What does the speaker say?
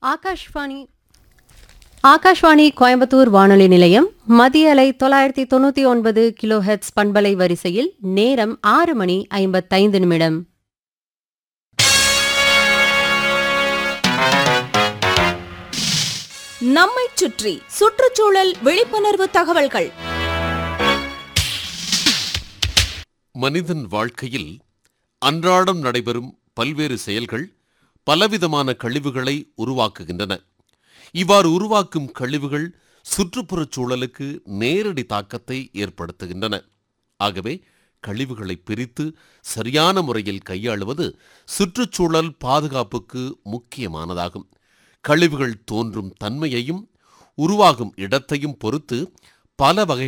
ஆகாஷ்வாணி ஆகாஷ்வாணி கோயம்புத்தூர் வானொலி நிலையம் மதிய அலை தொள்ளாயிரத்தி தொண்ணூத்தி ஒன்பது கிலோ ஹெட்ஸ் பண்பலை வரிசையில் நேரம் ஆறு மணி ஐம்பத்தைந்து நிமிடம் நம்மைச் சுற்றி சுற்றுச்சூழல் விழிப்புணர்வு தகவல்கள் மனிதன் வாழ்க்கையில் அன்றாடம் நடைபெறும் பல்வேறு செயல்கள் பலவிதமான கழிவுகளை உருவாக்குகின்றன இவ்வாறு உருவாக்கும் கழிவுகள் சுற்றுப்புறச் சூழலுக்கு நேரடி தாக்கத்தை ஏற்படுத்துகின்றன ஆகவே கழிவுகளை பிரித்து சரியான முறையில் கையாளுவது சுற்றுச்சூழல் பாதுகாப்புக்கு முக்கியமானதாகும் கழிவுகள் தோன்றும் தன்மையையும் உருவாகும் இடத்தையும் பொறுத்து பல வகை